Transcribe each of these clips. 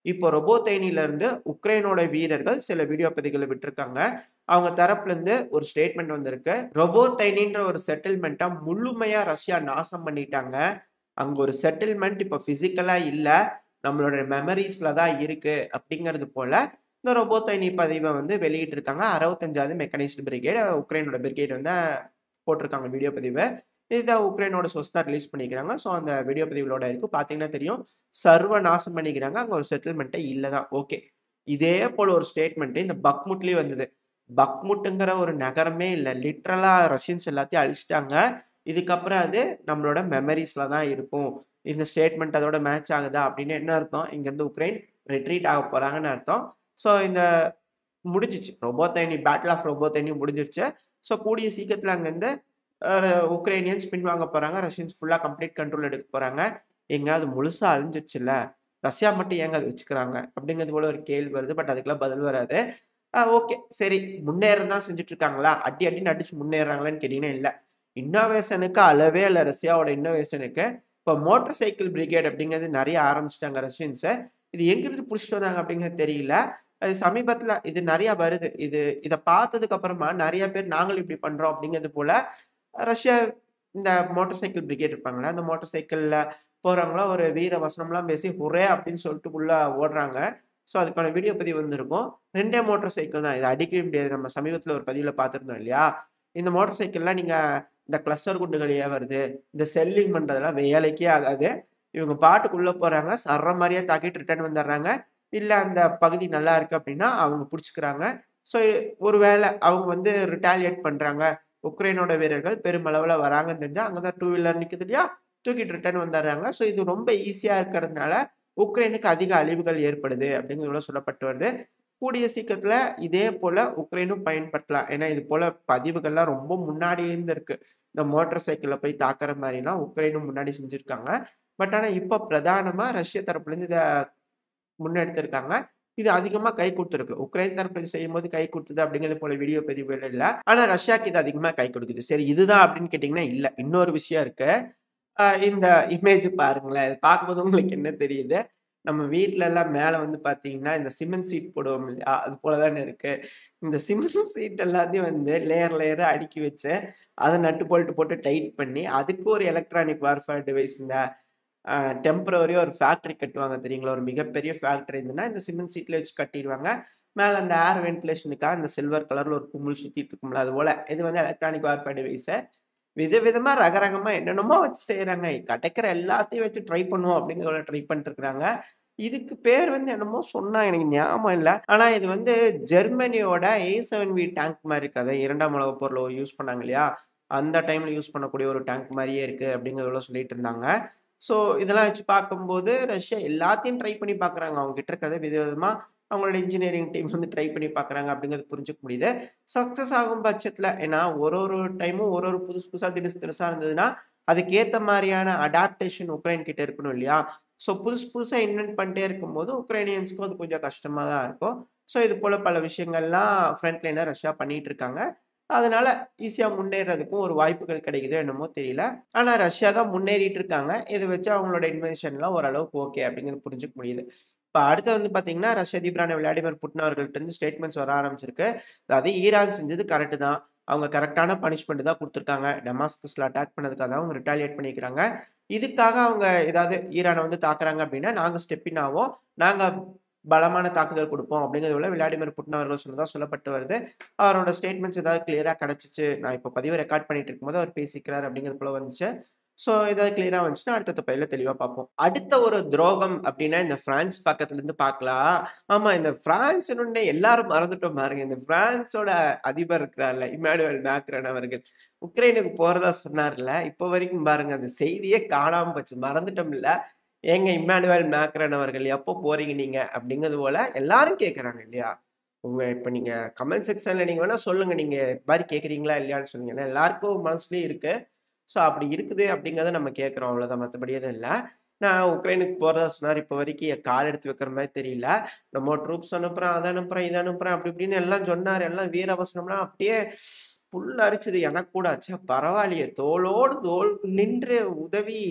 இப்போ ரொபோத்தைனில இருந்து உக்ரைனோட வீரர்கள் சில வீடியோ பதிவுகளை விட்டிருக்காங்க. அவங்க தரப்புல இருந்து ஒரு ஸ்டேட்மெண்ட் வந்திருக்கு. ரொபோத்தைனின்ற ஒரு செட்டில்மெண்ட்ட முழுமையா ரஷ்யா நாசம் பண்ணிட்டாங்க. அங்க ஒரு செட்டில்மெண்ட் இப்ப பிசிக்கலா இல்ல. நம்மளோட மெமரீஸ்ல தான் இருக்கு அப்படிங்கிறது போல இந்த ரொபோத்தைனி பதிவ வந்து வெளியிட்டிருக்காங்க. 65வது மெக்கானைஸ்டு பிரிகேட் உக்ரைனோட பிரிகேட் வந்து போட்டிருக்காங்க வீடியோ பதிவு. இத உக்ரைனோட சோர்ஸ் தான் ரிலீஸ் பண்ணிக்கிறாங்க. ஸோ அந்த வீடியோ பதிவுகளோட இருக்கு. பார்த்தீங்கன்னா தெரியும். சர்வ நாசம் பண்ணிக்கிறாங்க. அங்க ஒரு செட்டில்மெண்ட்டே இல்ல தான். ஓகே. இதே போல ஒரு ஸ்டேட்மெண்ட் இந்த பக்முட்லயும் வந்தது. பக்முட்ங்கிற ஒரு நகரமே இல்ல. லிட்டரலா ரஷ்யன்ஸ் எல்லாத்தையும் அழிச்சுட்டாங்க. இதுக்கப்புறம் அது நம்மளோட மெமரீஸ்ல தான் இருக்கும். இந்த ஸ்டேட்மெண்ட் அதோட மேட்ச் ஆகுதா அப்படின்னு என்ன அர்த்தம்? இங்கருந்து உக்ரைன் ரிட்ரீட் ஆக போறாங்கன்னு அர்த்தம். ஸோ இந்த முடிஞ்சிச்சு. ரொபோத்தைனி பேட்டில் ஆஃப் ரொபோத்தைனி முடிஞ்சிருச்சு. ஸோ கூடிய சீக்கிரத்துல அங்கருந்து அ உக்ரைனியன்ஸ் பின்வாங்க போறாங்க. ரஷ்யன்ஸ் ஃபுல்லா கம்ப்ளீட் கண்ட்ரோல் எடுக்க போறாங்க. ஏங்க அது முழுசா அழிஞ்சிருச்சுல்ல. ரஷ்யா மட்டும் ஏங்க அத வச்சுக்கிறாங்க? அப்படிங்கிறது போல ஒரு கேள்வி வருது. பட் அதுக்கெல்லாம் பதில் வராது. அ ஓகே. சரி முன்னேற தான் செஞ்சுட்டு இருக்காங்களா? அடி அடின்னு அடிச்சு முன்னேறுறாங்களான்னு கேட்டீங்கன்னா இல்ல. இன்னோவேஷனுக்கு அளவே இல்ல ரஷ்யாவோட இன்னோவேஷனுக்கு. இப்போ மோட்டார் சைக்கிள் பிரிகேட் அப்படிங்கிறது நெறைய ஆரம்பிச்சுட்டாங்க ரஷ்யன்ஸ். இது எங்கிருந்து புடிச்சுட்டு வந்தாங்க அப்படிங்கிறது தெரியல. அது சமீபத்தில இது நெறைய வருது. இது இத பார்த்ததுக்கு அப்புறமா நெறைய பேர் நாங்களும் இப்படி பண்றோம் அப்படிங்கிறது போல ரஷ்யா இந்த மோட்டார் சைக்கிள் பிரிகேட் இருப்பாங்கல்ல, அந்த மோட்டார் சைக்கிள்ல போறவங்கலாம் ஒரு வீர வசனம்லாம் பேசி ஹுரே அப்படின்னு சொல்லிட்டு உள்ள ஓடுறாங்க. ஸோ அதுக்கான வீடியோ பதிவு வந்திருக்கும். 2டே மோட்டார் சைக்கிள் தான். இத அடிக்கவே முடியாது. நம்ம சமீபத்தில ஒரு பதிவுல பார்த்திருந்தோம் இல்லையா? இந்த மோட்டார் சைக்கிள்லாம் நீங்க இந்த கிளஸ்டர் குண்டுகள் ஏவறது, இந்த செல்லிங் பண்றதெல்லாம் வேலைக்கே ஆகாது. இவங்க பாட்டுக்கு உள்ள போறாங்க. சர்ற மாரியே தாக்கிட்டு ரிட்டர்ன் வந்துர்றாங்க. இல்ல அந்த பகுதி நல்லா இருக்கு அப்படின்னா அவங்க புடிச்சுக்கிறாங்க. ஸோ ஒரு வேள அவங்க வந்து ரிட்டாலியேட் பண்றாங்க. உக்ரைனோட வீரர்கள் பெருமளவுல வராங்கன்னு தெரிஞ்சா, அங்க தான் டூ வீலர் நிக்குது இல்லையா? தூக்கிட்டு ரிட்டர்ன் வந்துர்றாங்க. ஸோ இது ரொம்ப ஈஸியா இருக்கிறதுனால உக்ரைனுக்கு அதிக அழிவுகள் ஏற்படுது அப்படிங்கிறது போல சொல்லப்பட்டு வருது. கூடிய சீக்கிரத்தில இதே போல உக்ரைனும் பயன்படுத்தலாம். ஏன்னா இது போல பதிவுகள்லாம் ரொம்ப முன்னாடி இருந்து இருக்கு. இந்த மோட்டார் சைக்கிள்ல போய் தாக்குற மாரிலாம் உக்ரைனும் முன்னாடி செஞ்சிருக்காங்க. பட் ஆனா இப்ப பிரதானமா ரஷ்ய தரப்புலேருந்து இத முன்னெடுத்திருக்காங்க. இது அதிகமா கை குடுத்திருக்கு. உக்ரைன் தரப்புல இது செய்யும்போது கை குடுத்தது அப்படிங்கிறது போல வீடியோ பதிவுகள் இல்ல. ஆனா ரஷ்யாக்கு இது அதிகமா கை குடுக்குது. சரி இதுதான் அப்படின்னு கேட்டீங்கன்னா இல்ல. இன்னொரு விஷயம் இருக்கு. அ இந்த இமேஜ் பாருங்களேன். இத பார்க்கும்போது உங்களுக்கு என்ன தெரியுது? நம்ம வீட்லலாம் மேல வந்து பார்த்தீங்கன்னா, இந்த சிமெண்ட் சீட் போடுவோம் இல்லையா? அது போல தானே இருக்கு. இந்த சிமெண்ட் சீட் எல்லாத்தையும் வந்து லேயர் லேயரா அடுக்கி வச்சு, அத நட்டு போல்ட் போட்டு டைட் பண்ணி, அதுக்கு ஒரு எலக்ட்ரானிக் வார்ஃபேர் டிவைஸ் இந்த அ டெம்பரரியா ஒரு ஃபேக்டரி கட்டுவாங்க தெரியுங்களா? ஒரு மிகப்பெரிய ஃபேக்டரி இருந்ததுன்னா, இந்த சிமெண்ட் சீட்ல வச்சு கட்டிருவாங்க. மேல அந்த ஏர் வென்டிலேஷனுக்காக அந்த சில்வர் கலர்ல ஒரு குமிழ் சுத்திட்டு இருக்கும்ல, அது போல. இது வந்து எலக்ட்ரானிக் வார்ஃபேர் டிவைஸு. விதவிதமா ரகரகமா என்னென்னமோ வச்சு செய்றாங்க. கிடைக்கிற எல்லாத்தையும் வச்சு ட்ரை பண்ணுவோம் அப்படிங்கிறத ட்ரை பண்ணிட்டு இருக்காங்க. இதுக்கு பேர் வந்து என்னமோ சொன்னாங்க. எனக்கு ஞாபகம் இல்ல. ஆனா இது வந்து ஜெர்மனியோட A7V டேங்க் மாரி இருக்கு. அதான் 2ஆம் உலகப் போர்ல யூஸ் பண்ணாங்க இல்லையா? அந்த டைம்ல யூஸ் பண்ணக்கூடிய ஒரு டேங்க் மாரியே இருக்கு அப்படிங்கிறது போல சொல்லிட்டு இருந்தாங்க. ஸோ இதெல்லாம் வச்சு பார்க்கும்போது ரஷ்யா எல்லாத்தையும் ட்ரை பண்ணி பார்க்குறாங்க. அவங்க கிட்ட இருக்கிறத விதவிதமா அவங்களோட இன்ஜினியரிங் டீம் வந்து ட்ரை பண்ணி பார்க்குறாங்க அப்படிங்கிறது புரிஞ்சுக்க முடியுது. சக்சஸ் ஆகும் பட்சத்தில ஏன்னா ஒரு ஒரு டைமும் ஒரு ஒரு புதுசு புதுசா தினுசு தினுசா இருந்ததுன்னா, அதுக்கேத்த மாரியான அடாப்டேஷன் உக்ரைன் கிட்ட இருக்கணும் இல்லையா? ஸோ புதுசு புதுசா இன்வென்ட் பண்ணிட்டே இருக்கும்போது உக்ரைனியன்ஸ்க்கும் அது கொஞ்சம் கஷ்டமா தான் இருக்கும். ஸோ இது போல பல விஷயங்கள்லாம் ஃப்ரண்ட் லைன்ல ரஷ்யா பண்ணிட்டு இருக்காங்க. அதனால ஈஸியா முன்னேறதுக்கும் ஒரு வாய்ப்புகள் கிடைக்குதோ என்னமோ தெரியல. ஆனா ரஷ்யா தான் முன்னேறிட்டு இருக்காங்க. இத வச்சு அவங்களோட இன்வென்ஷன்லாம் ஓரளவுக்கு ஓகே அப்படிங்கிறது புரிஞ்சுக்க முடியுது. இப்ப அடுத்து வந்து பார்த்தீங்கன்னா, ரஷ்ய அதிபரான விளாடிமிர் புட்டின் அவர்கள்ட்ட இருந்து ஸ்டேட்மெண்ட்ஸ் வர ஆரம்பிச்சிருக்கு. அதாவது ஈரான் செஞ்சது கரெக்ட் தான். அவங்க கரெக்ட்டான பனிஷ்மென்ட் தான் குடுத்துருக்காங்க. டமாஸ்கஸ்ல அட்டாக் பண்ணதுக்காக தான் அவங்க ரிட்டாலியேட் பண்ணிக்கிறாங்க. இதுக்காக அவங்க ஏதாவது ஈரான வந்து தாக்குறாங்க அப்படின்னா, நாங்க ஸ்டெப் இன் ஆவோம். நாங்க பலமான தாக்குதல் குடுப்போம் அப்படிங்கிறது போல விளாடிமிர் புட்டின் அவர்கள் சொன்னதா சொல்லப்பட்டு வருது. அவரோட ஸ்டேட்மெண்ட்ஸ் ஏதாவது கிளியரா கிடைச்சுச்சு. நான் இப்ப பதிவ ரெக்கார்ட் பண்ணிட்டு இருக்கும்போது அவர் பேசியிருக்கிறார் அப்படிங்கிறது போல வந்துச்சு. ஸோ ஏதாவது கிளியரா வந்துச்சுன்னா அடுத்தடுத்த பதிவுல தெளிவா பார்ப்போம். அடுத்த ஒரு துரோகம் அப்படின்னா இந்த பிரான்ஸ் பக்கத்துல இருந்து பார்க்கலாம். ஆமா இந்த பிரான்ஸ்ன்னு எல்லாரும் மறந்துட்டோம் பாருங்க. இந்த பிரான்ஸோட அதிபர் இருக்கிறார்ல, இம்மானுவேல் மேக்ரான் அவர்கள். உக்ரைனுக்கு போறதா சொன்னார்ல. இப்ப வரைக்கும் பாருங்க அந்த செய்தியே காணாம போச்சு. மறந்துட்டோம்ல. ஏங்க இம்மானுவேல் மேக்ரான் அவர்கள் எப்போ போறீங்க நீங்க? அப்படிங்கிறது போல எல்லாரும் கேட்கறாங்க இல்லையா? உங்க இப்ப நீங்க கமெண்ட் செக்ஷன்ல நீங்க வேணா சொல்லுங்க. நீங்க இது மாரி கேட்கிறீங்களா? இல்லையான்னு சொல்லுங்க. ஏன்னா எல்லாருக்கும் மனசுலயும் இருக்கு. ஸோ அப்படி இருக்குது அப்படிங்கிறத நம்ம கேட்கிறோம் அவ்வளோதான். மத்தபடி எதுவும் இல்ல. நான் உக்ரைனுக்கு போறதா சொன்னாரு. இப்ப வரைக்கும் கால் எடுத்து வைக்கிற மாரி தெரியல. நம்ம ட்ரூப்ஸ் அனுப்புறேன், அத அனுப்புறேன், இத அனுப்புறேன் அப்படி இப்படின்னு எல்லாம் சொன்னாரு. எல்லாம் வீரவசனம்லாம் அப்படியே புல் அரிச்சுது. எனக்கு கூட ச்சே பரவாயில்லையே தோளோடு தோள் நின்று உதவி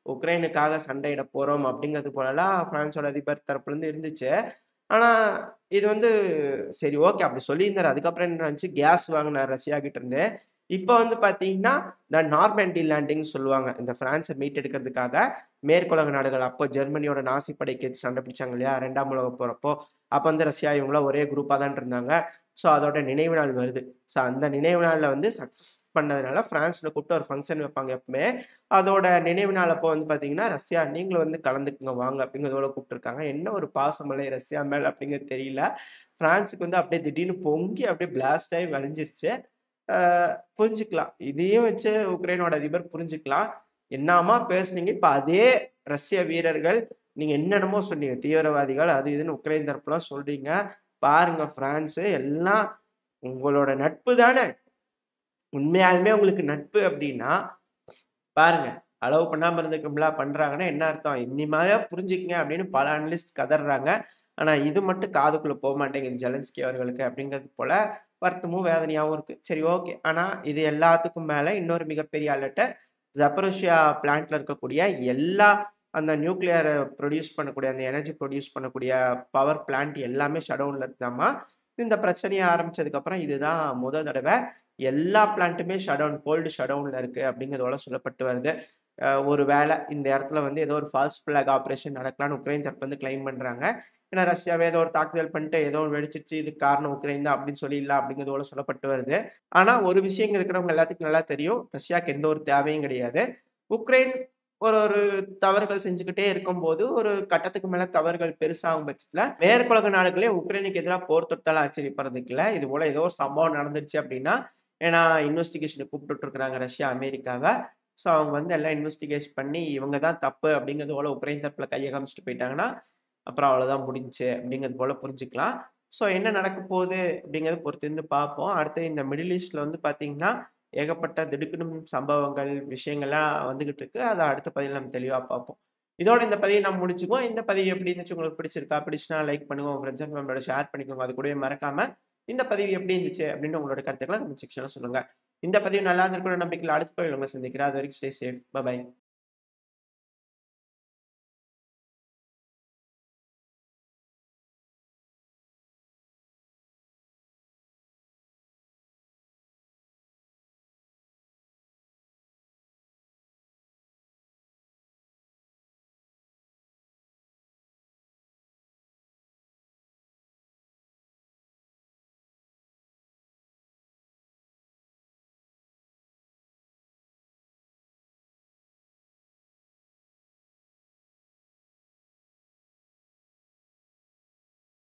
உக்ரைனுக்காக சண்டையிட போறோம் அப்படிங்கிறது போலலாம் பிரான்ஸோட அதிபர் தரப்புலேருந்து இருந்துச்சு. ஆனா, இது வந்து சரி ஓகே அப்படி சொல்லியிருந்தாரு. அதுக்கப்புறம் என்ன நடந்துச்சு, கேஸ் வாங்குனாரு ரஷ்யா கிட்டருந்து. இப்ப வந்து பார்த்தீங்கன்னா, இந்த நார்மண்டி லேண்டிங்ன்னு சொல்லுவாங்க. இந்த பிரான்ஸ மீட்டெடுக்கிறதுக்காக மேற்குலக நாடுகள் அப்போ ஜெர்மனியோட நாசி படைக்கு சண்டை பிடிச்சாங்க இல்லையா? 2ஆம் உலகப் போர் அப்போ. அப்ப வந்து ரஷ்யா இவங்கலாம் ஒரே குரூப்பா தான் இருந்தாங்க. ஸோ அதோட நினைவு நாள் வருது. ஸோ அந்த நினைவு நாள்ல வந்து சக்சஸ் பண்ணதுனால பிரான்ஸ்ல கூப்பிட்டு ஒரு ஃபங்ஷன் வைப்பாங்க எப்பவுமே. அதோட நினைவு நாள் அப்போ வந்து பார்த்தீங்கன்னா, ரஷ்யா நீங்களும் வந்து கலந்துக்கங்க வாங்க அப்படிங்கிறதோட கூப்பிட்டுருக்காங்க. என்ன ஒரு பாசமழை ரஷ்யா மேல அப்படிங்கிறது தெரியல. பிரான்ஸுக்கு வந்து அப்படியே திடீர்னு பொங்கி அப்படியே பிளாஸ்ட் ஆயி வழிஞ்சிருச்சு. ஆ புரிஞ்சுக்கலாம். இதையும் வச்சு உக்ரைனோட அதிபர் புரிஞ்சுக்கலாம். என்னாமா பேசுனீங்க, இப்ப அதே ரஷ்ய வீரர்கள் நீங்க என்னென்னமோ சொன்னீங்க. தீவிரவாதிகள் அது இதுன்னு உக்ரைன் தரப்புலாம் சொல்றீங்க. பாருங்க பிரான்ஸு எல்லாம் உங்களோட நட்பு தானே. உண்மையாலுமே உங்களுக்கு நட்பு அப்படின்னா, பாருங்க அலோவ் பண்ணாம இருந்துக்கும்ல பண்றாங்கன்னா என்ன அர்த்தம்? இனிமேயாவது புரிஞ்சுக்கங்க அப்படின்னு பல அனலிஸ்ட் கதர்றாங்க. ஆனா இது மட்டும் காதுக்குள்ள போமாட்டேங்குது ஜெலன்ஸ்கி அவர்களுக்கு அப்படிங்கிறது போல வருத்தமும், வேதனையாவும் இருக்கு. சரி ஓகே. ஆனா இது எல்லாத்துக்கும் மேல இன்னொரு மிகப்பெரிய அலர்ட்ட ஜப்பரோசியா பிளான்ட்ல இருக்கக்கூடிய எல்லா அந்த நியூக்ளியர் ப்ரொடியூஸ் பண்ணக்கூடிய அந்த எனர்ஜி ப்ரொடியூஸ் பண்ணக்கூடிய பவர் பிளான்ட் எல்லாமே ஷட் டவுன்ல இருக்குதாமா. இந்த பிரச்சனைய ஆரம்பிச்சதுக்கப்புறம் இதுதான் முத தடவ எல்லா பிளான்ட்டுமே ஷட் டவுன் கோல்டு ஷட் டவுன்ல இருக்கு அப்படிங்கிறது போல சொல்லப்பட்டு வருது. அ ஒரு வேள இந்த இடத்துல வந்து ஏதோ ஒரு ஃபால்ஸ் ஃபிளாக் ஆப்பரேஷன் நடக்கலான்னு உக்ரைன் தரப்பு வந்து கிளைம் பண்றாங்க. ஏன்னா ரஷ்யாவே ஏதோ ஒரு தாக்குதல் பண்ணிட்டு ஏதோ வெடிச்சிருச்சு. இதுக்கு காரணம் உக்ரைன் தான் அப்படின்னு சொல்லிடலாம் அப்படிங்கிறது போல சொல்லப்பட்டு வருது. ஆனா ஒரு விஷயம் இங்க இருக்கிறவங்க எல்லாத்துக்கும் நல்லா தெரியும். ரஷ்யாக்கு எந்த ஒரு தேவையும் கிடையாது. உக்ரைன் ஒரு ஒரு தவறுகள் செஞ்சுக்கிட்டே இருக்கும்போது, ஒரு கட்டத்துக்கு மேல தவறுகள் பெருசாகும் பட்சத்துல மேற்குலக நாடுகளே உக்ரைனுக்கு எதிரா போர் தொடுத்தாலும் ஆச்சரியப்படுறதுக்கு இல்ல. இது போல ஏதோ ஒரு சம்பவம் நடந்துருச்சு அப்படின்னா, ஏன்னா இன்வெஸ்டிகேஷனுக்கு கூப்பிட்டுட்டு இருக்காங்க ரஷ்யா, அமெரிக்காவ. ஸோ அவங்க வந்து எல்லாம் இன்வெஸ்டிகேஷன் பண்ணி இவங்க தான் தப்பு அப்படிங்கிறது போல உக்ரைன் தரப்புல கைய காமிச்சுட்டு போயிட்டாங்கன்னா, அப்புறம் அவ்வளோதான் முடிஞ்சுச்சு அப்படிங்கிறது போல புரிஞ்சுக்கலாம். ஸோ என்ன நடக்க போகுது அப்படிங்கிறத பொறுத்திருந்து பார்ப்போம். அடுத்து இந்த மிடில் ஈஸ்ட்ல வந்து பார்த்தீங்கன்னா, ஏகப்பட்ட திடுக்கிடும் சம்பவங்கள், விஷயங்கள்லாம் வந்துகிட்டு இருக்கு. அத அடுத்த பதிவுல நம்ம தெளிவா பார்ப்போம். இதோட இந்த பதிவ நம்ம முடிச்சுக்குவோம். இந்த பதிவு எப்படி இருந்துச்சு? உங்களுக்கு பிடிச்சிருக்கா? பிடிச்சுச்சுனா லைக் பண்ணுங்க. உங்க ஃப்ரெண்ட்ஸ் அண்ட் ஃபேமிலியோட ஷேர் பண்ணிக்கோங்க. அது கூடவே மறக்காம இந்த பதிவு எப்படி இருந்துச்சு? அப்படின்னு உங்களோட கருத்துக்கள கமெண்ட் செக்ஷன்ல சொல்லுங்க. இந்த பதிவு நல்லா இருந்திருக்கும்னு நம்பிக்கையில அடுத்த பதிவுல உங்கள சந்திக்கிறேன். அது வரைக்கும் ஸ்டே சேஃப். By by.